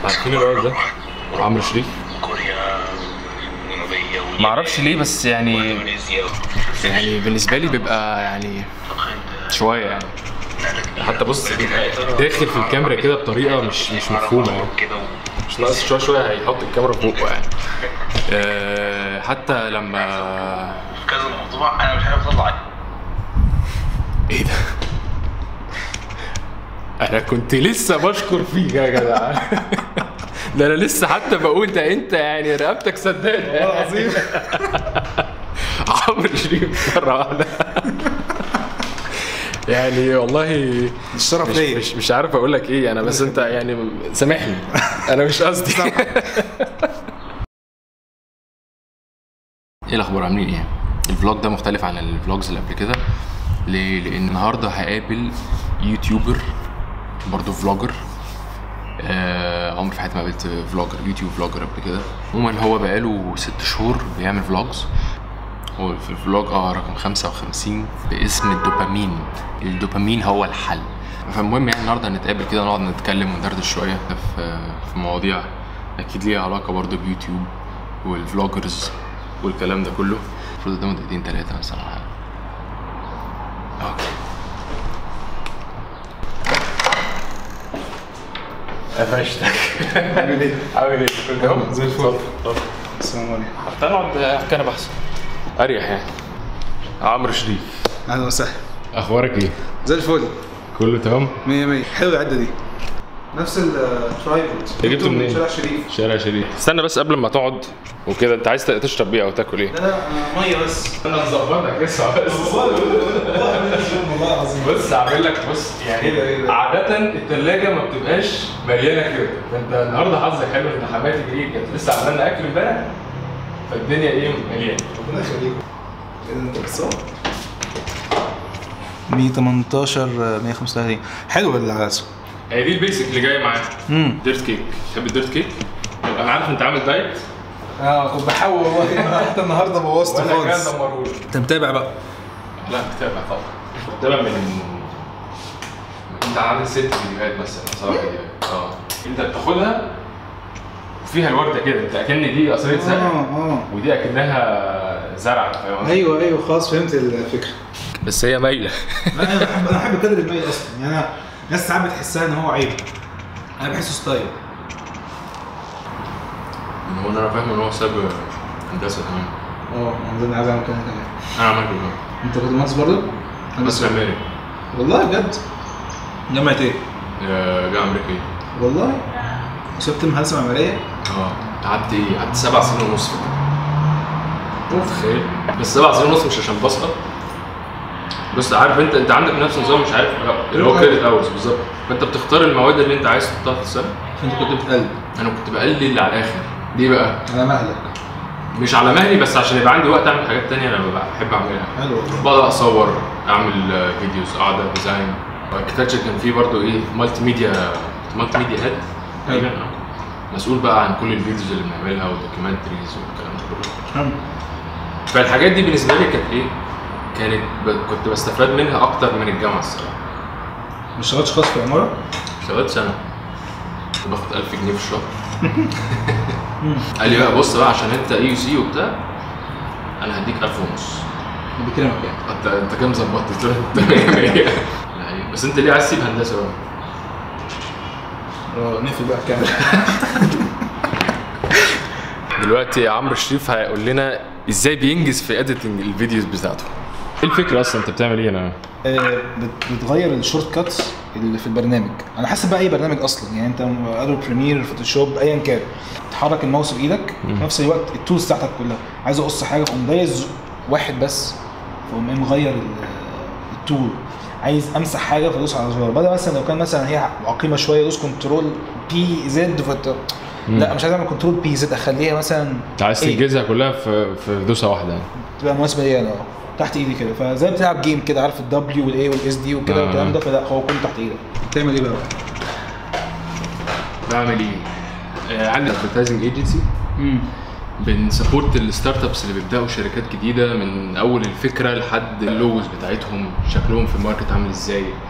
عارفين الولد ده عمرو شريف كوريا الجنوبية ما اعرفش ليه بس يعني واندونيسيا يعني بالنسبه لي بيبقى يعني شويه يعني حتى بص بيبقى داخل في الكاميرا كده بطريقه مش مش مفهومه يعني كده مش ناقص شويه شويه هيحط الكاميرا في بقه يعني آه، حتى لما كذا موضوع انا مش عارف اطلع ايه ده انا كنت لسه بشكر فيك يا جدع ده انا لسه حتى بقول ده انت يعني رقبتك سداده والله العظيم عمرو شريف مره واحده يعني والله الشرف مش, ليا مش, مش عارف اقول لك ايه انا بس انت يعني سامحني انا مش قصدي ايه الاخبار عاملين ايه الفلوج ده مختلف عن الفلوجز اللي قبل كده ليه لان النهارده هقابل يوتيوبر برضه فلوجر آه عمري في حياتي ما قابلت فلوجر يوتيوب فلوجر قبل كده عموما هو بقاله ست شهور بيعمل فلوجز هو في الفلوج اه رقم 55 باسم الدوبامين الدوبامين هو الحل فالمهم يعني النهارده هنتقابل كده نقعد نتكلم وندردش شويه في في مواضيع اكيد ليها علاقه برضه بيوتيوب والفلوجرز والكلام ده كله المفروض قدامه دقيقتين تلاته مثلا ولا حاجه اوكي قفشتك عامل ايه؟ عامل ايه؟ كله تمام؟ زي الفل. اتفضل، اتفضل. السلام عليكم تعالى نقعد كنبه احسن اريح يعني عمرو شريف اهلا وسهلا اخبارك ايه؟ زي الفل كله تمام؟ 100 100 حلوه العده دي نفس الترايبود جبته منين؟ شارع شريف شارع شريف استنى بس قبل ما تقعد وكده انت عايز تشرب ايه او تاكل ايه؟ لا لا أنا ميه بس انا هظبطك لسه بس والله العظيم بص هعمل لك بص إيه ده، إيه يعني ده؟ عادة التلاجة ما بتبقاش مليانة كده فانت النهارده حظك حلو ان حماتي جريت كانت لسه عامله لنا اكل امبارح فالدنيا ايه مليانة ربنا يخليكم ايه ده انت بتصور 118 135 حلو العسل هي دي البيسك اللي جاي معاك امم ديرت كيك تحب الديرت كيك؟ انا عارف انت عامل دايت اه كنت بحاول والله حتى النهارده بوظت وانا كان خالص دمرهولي انت متابع بقى لا بتابع طبعا بتابع من انت عامل ست فيديوهات مثلا سبع فيديوهات اه انت بتاخدها وفيها الورده كده انت اكن دي قصريه زرع اه ودي اكنها زرع فاهم قصدي؟ ايوه ايوه خلاص فهمت الفكره بس هي مايله انا بحب انا بحب كادر الميل اصلا يعني انا ناس ساعات بتحسها ان هو عيب انا بحسه ستايل هو انا فاهم ان هو ساب هندسه كمان اه انا عايز اعمل كده كمان انا عملت كده انت كنت مهندس برضه؟ بس معماري والله بجد جامعة ايه؟ جامعه امريكيه والله سبت هندسة معمارية اه قعدت ايه؟ قعدت سبع سنين ونص في كده. تخيل بس سبع سنين ونص مش عشان بسقط بس عارف انت انت عندك نفس النظام مش عارف اللي هو كريدت اورز بالظبط فانت بتختار المواد اللي انت عايز تحطها في السنه انت كنت بتقلب انا كنت بقلل على الاخر ليه بقى؟ على مهلك مش على مهلي بس عشان يبقى عندي وقت اعمل حاجات تانية انا بحب اعملها حلو والله بقعد اصور اعمل آه، فيديوز اقعد ديزاين واركتكتشر كان فيه برضه ايه مالتي ميديا مالتي ميديا هيد تقريبا آه. مسؤول بقى عن كل الفيديوز اللي بنعملها والدوكيومنتريز والكلام ده كله حلو. فالحاجات دي بالنسبه لي كانت ايه؟ كانت ب... كنت بستفاد منها اكتر من الجامعه الصراحه ما اشتغلتش خاص في عمارة؟ اشتغلت سنه كنت باخد 1000 جنيه في الشهر قال لي بقى بص بقى عشان انت اي يو سي وبتاع انا هديك 1000 ونص بكلمك يعني انت انت كام ظبطت؟ قلت له انت 100 100 يعني بس انت ليه عايز تسيب هندسه بقى؟ اه نقفل بقى الكاميرا دلوقتي عمرو شريف هيقول لنا ازاي بينجز في اديتنج الفيديوز بتاعته ايه الفكره اصلا انت بتعمل ايه انا آه، بت- بتغير الشورت كاتس اللي في البرنامج على حسب بقى اي برنامج اصلا يعني انت ادو بريمير فوتوشوب ايا كان تحرك الماوس بايدك في نفس الوقت التولز بتاعتك كلها عايز اقص حاجه فاقوم دايز واحد بس فاقوم ايه مغير ال- التول عايز امسح حاجه فادوس على زرار بدل مثلا لو كان مثلا هي عقيمه شويه ادوس كنترول بي زد فت... لا مش عايز اعمل كنترول بي زد اخليها مثلا انت عايز إيه؟ تنجزها كلها في في دوسه واحده يعني تبقى مناسبه ليا انا اه تحت ايدي كده فزي ما بتلعب جيم كده عارف الدبليو والاي والاس دي وكده آه. والكلام ده فلا هو كله تحت ايدك بتعمل ايه بقى؟ بعمل ايه؟ آه عندي ادفرتايزنج ايجنسي بنسبورت الستارت ابس اللي بيبداوا شركات جديده من اول الفكره لحد اللوجوز بتاعتهم شكلهم في الماركت عامل ازاي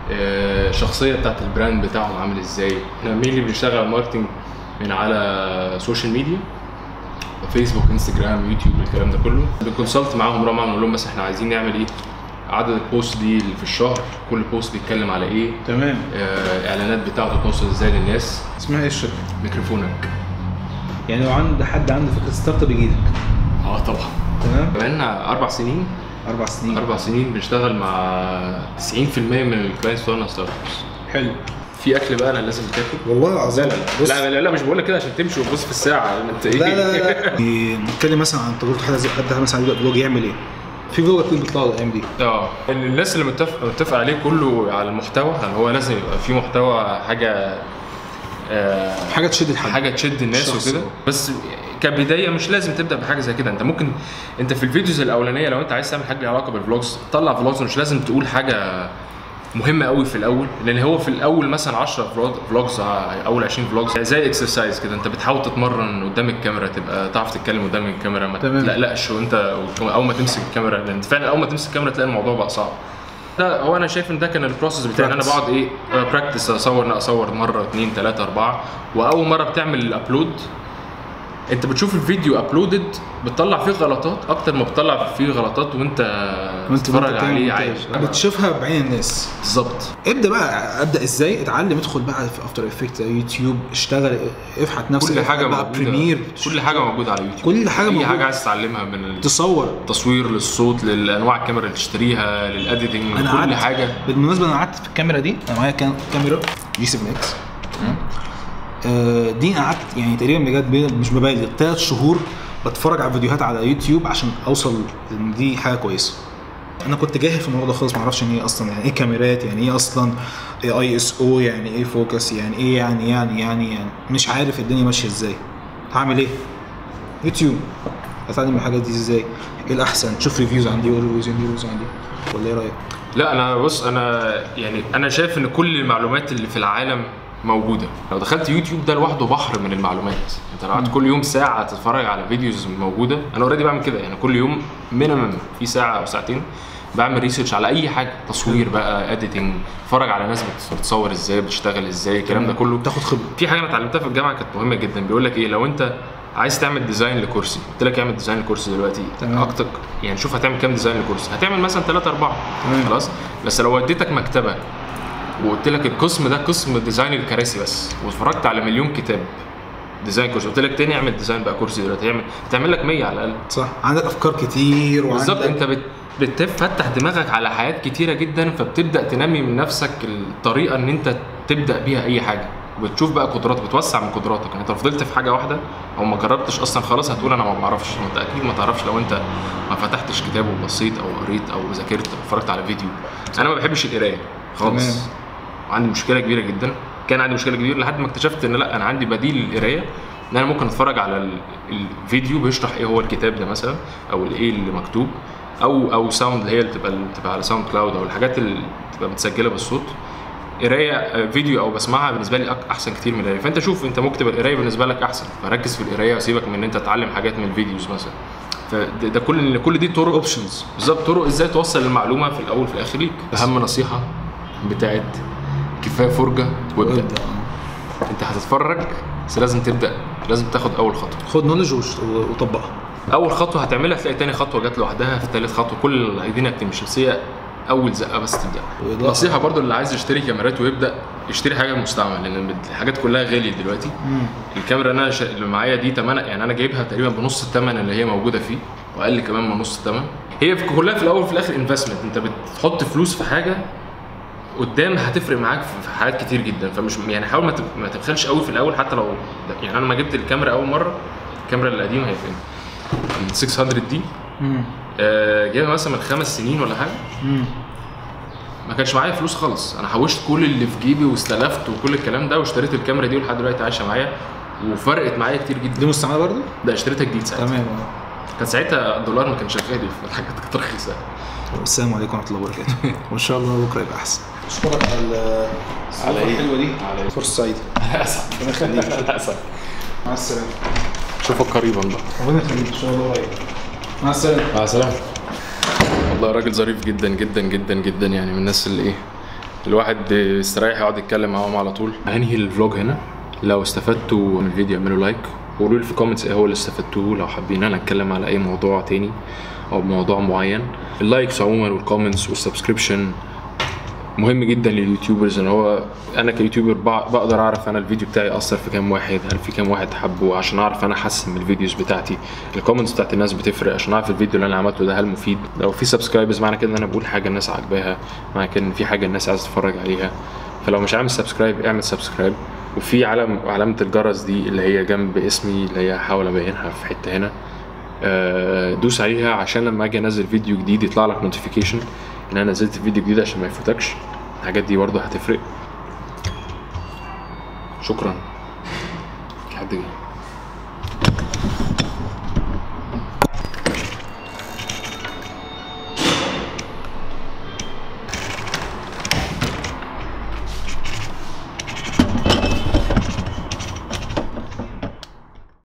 آه، الشخصيه بتاعت البراند بتاعهم عامل ازاي احنا مين اللي بنشتغل ماركتنج من على سوشيال ميديا فيسبوك انستجرام يوتيوب الكلام ده كله بنكونسلت معاهم رامع نقول لهم بس احنا عايزين نعمل ايه عدد البوست دي اللي في الشهر كل بوست بيتكلم على ايه تمام آه، الاعلانات بتاعته توصل ازاي للناس اسمها ايه الشركه؟ ميكروفونك يعني لو عند حد عنده فكره ستارت اب يجيلك اه طبعا تمام بقالنا اربع سنين اربع سنين اربع سنين بنشتغل مع 90% من الكلاينتس بتوعنا ستارت ابس حلو في اكل بقى انا لازم تاكل والله لا العظيم لا بص لا لا, لا مش بقول لك كده عشان تمشي وتبص في الساعه انت ايه لا لا لا لا نتكلم مثلا عن تجربه حد زي حد مثلا عايز يبقى بلوج يعمل ايه؟ في فلوجر كتير بيطلعوا الايام دي اه الناس اللي متفق متفق عليه كله على المحتوى هل هو لازم يبقى في محتوى حاجه آه حاجه تشد الحد حاجه تشد الناس شخص. وكده بس كبدايه مش لازم تبدا بحاجه زي كده انت ممكن انت في الفيديوز الاولانيه لو انت عايز تعمل حاجه ليها علاقه بالفلوجز طلع فلوجز مش لازم تقول حاجه مهمه قوي في الاول لان هو في الاول مثلا 10 فلوجز اول 20 فلوجز زي اكسرسايز كده انت بتحاول تتمرن قدام الكاميرا تبقى تعرف تتكلم قدام الكاميرا ما تمام. تقلقش وانت اول ما تمسك الكاميرا لان فعلا اول ما تمسك الكاميرا تلاقي الموضوع بقى صعب ده هو انا شايف ان ده كان البروسيس بتاعي إن انا Practice. بقعد ايه براكتس اصور اصور مره اثنين ثلاثه اربعه واول مره بتعمل الابلود انت بتشوف الفيديو ابلودد بتطلع فيه غلطات اكتر ما بتطلع فيه غلطات وانت وانت بتتفرج وانت بتعمل عليه مونتاج. عادي بتشوفها بعين الناس بالظبط ابدا بقى ابدا ازاي اتعلم ادخل بقى في افتر افكت يوتيوب اشتغل افحت نفسك كل حاجه بقى موجوده بريمير كل حاجه موجوده على يوتيوب كل حاجة اي موجودة. حاجه عايز تتعلمها من تصور التصوير للصوت للانواع الكاميرا اللي تشتريها للاديتنج انا كل قعدت حاجه بالمناسبه انا قعدت في الكاميرا دي انا معايا كام- كاميرا جي 7 اكس دي قعدت يعني تقريبا بجد بي- مش ببالغ ثلاث شهور بتفرج على فيديوهات على يوتيوب عشان اوصل ان دي حاجه كويسه انا كنت جاهل في الموضوع ده خالص ما اعرفش يعني ايه اصلا يعني ايه كاميرات يعني ايه اصلا اي اس او يعني ايه فوكس يعني ايه يعني يعني يعني يعني مش عارف الدنيا ماشيه ازاي هعمل ايه يوتيوب اتعلم الحاجات دي ازاي ايه الاحسن شوف ريفيوز عندي وريفيوز عندي وريفيوز عندي ولا ايه رايك لا انا بص انا يعني انا شايف ان كل المعلومات اللي في العالم موجوده لو دخلت يوتيوب ده لوحده بحر من المعلومات انت لو قعدت كل يوم ساعه تتفرج على فيديوز موجوده انا اوريدي بعمل كده يعني كل يوم مينيمم في ساعه او ساعتين بعمل ريسيرش على اي حاجه تصوير بقى اديتنج اتفرج على ناس بت- بتصور ازاي بتشتغل ازاي الكلام ده كله تاخد خبره في حاجه انا اتعلمتها في الجامعه كانت مهمه جدا بيقول لك ايه لو انت عايز تعمل ديزاين لكرسي قلت لك اعمل ديزاين لكرسي دلوقتي تمام. اكتر يعني شوف هتعمل كام ديزاين لكرسي هتعمل مثلا 3 4 تمام. خلاص بس لو وديتك مكتبه وقلت لك القسم ده قسم ديزاين الكراسي بس واتفرجت على مليون كتاب ديزاين كرسي قلت لك تاني اعمل ديزاين بقى كرسي دلوقتي هيعمل هتعمل لك 100 على الاقل صح عندك افكار كتير وعندك بالظبط انت بت بتفتح دماغك على حاجات كتيره جدا فبتبدا تنمي من نفسك الطريقه ان انت تبدا بيها اي حاجه وبتشوف بقى قدراتك بتوسع من قدراتك يعني انت لو فضلت في حاجه واحده او ما جربتش اصلا خلاص هتقول انا ما بعرفش ما انت اكيد ما تعرفش لو انت ما فتحتش كتاب وبصيت او قريت او ذاكرت او اتفرجت على فيديو انا ما بحبش القرايه خالص تمام. وعندي مشكله كبيره جدا كان عندي مشكله كبيره لحد ما اكتشفت ان لا انا عندي بديل للقرايه ان انا ممكن اتفرج على ال- الفيديو بيشرح ايه هو الكتاب ده مثلا او الايه اللي مكتوب او او ساوند اللي هي اللي بتبقى اللي بتبقى على ساوند كلاود او الحاجات اللي بتبقى متسجله بالصوت قرايه آه، فيديو او بسمعها بالنسبه لي أك- احسن كتير من القرايه فانت شوف انت ممكن تبقى القرايه بالنسبه لك احسن فركز في القرايه وسيبك من ان انت تتعلم حاجات من الفيديوز مثلا فده ده كل كل دي طرق اوبشنز بالظبط طرق ازاي توصل المعلومه في الاول وفي الاخر ليك اهم نصيحه بتاعت كفايه فرجه وابدا انت هتتفرج بس لازم تبدا لازم تاخد اول خطوه خد نولج وطبقها اول خطوه هتعملها تلاقي تاني خطوه جت لوحدها في تالت خطوه كل الدنيا بتمشي بس هي اول زقه بس تبدا وإضاءة. نصيحه برضو اللي عايز يشتري كاميرات ويبدا يشتري حاجه مستعمل لان الحاجات كلها غاليه دلوقتي الكاميرا اللي انا ش... اللي معايا دي تمن يعني انا جايبها تقريبا بنص الثمن اللي هي موجوده فيه واقل كمان من نص الثمن هي في كلها في الاول وفي الاخر انفستمنت انت بتحط فلوس في حاجه قدام هتفرق معاك في في حاجات كتير جدا فمش يعني حاول ما تب- ما تبخلش قوي في الاول حتى لو يعني انا لما جبت الكاميرا اول مره الكاميرا القديمه هي فين؟ ال 600 دي آه، جايبها مثلا من خمس سنين ولا حاجه ما كانش معايا فلوس خالص انا حوشت كل اللي في جيبي واستلفت وكل الكلام ده واشتريت الكاميرا دي ولحد دلوقتي عايشه معايا وفرقت معايا كتير جدا دي مستعمله برضه؟ ده اشتريتها جديد ساعتها تمام كان ساعتها الدولار ما كانش غالي فالحاجات كانت رخيصه السلام عليكم ورحمه الله وبركاته وان شاء الله بكره يبقى احسن اشكرك على على إيه؟ الحلوه دي على إيه؟ فرصه سعيده ربنا يخليك مع السلامه اشوفك قريبا بقى ربنا يخليك ان شاء الله قريب مع السلامه مع السلامه والله راجل ظريف جدا جدا جدا جدا يعني من الناس اللي ايه الواحد يستريح يقعد يتكلم معاهم على طول هنهي الفلوج هنا لو استفدتوا من الفيديو اعملوا لايك وقولوا لي في الكومنتس ايه هو اللي استفدتوه لو حابين انا اتكلم على اي موضوع تاني او موضوع معين اللايكس عموما والكومنتس والسبسكريبشن مهم جدا لليوتيوبرز ان هو انا كيوتيوبر بع- بقدر اعرف انا الفيديو بتاعي اثر في كام واحد هل في كام واحد حبه عشان اعرف انا احسن من الفيديوز بتاعتي الكومنتس بتاعت الناس بتفرق عشان اعرف الفيديو اللي انا عملته ده هل مفيد لو في سبسكرايبرز معنى كده ان انا بقول حاجه الناس عاجباها معنى كده ان في حاجه الناس عايزه تتفرج عليها فلو مش عامل سبسكرايب اعمل سبسكرايب وفي علم علامه الجرس دي اللي هي جنب اسمي اللي هي هحاول ابينها في حته هنا آه، دوس عليها عشان لما اجي انزل فيديو جديد يطلع لك نوتيفيكيشن ان انا نزلت فيديو جديد عشان ما يفوتكش الحاجات دي برضه هتفرق شكرا في حد جاي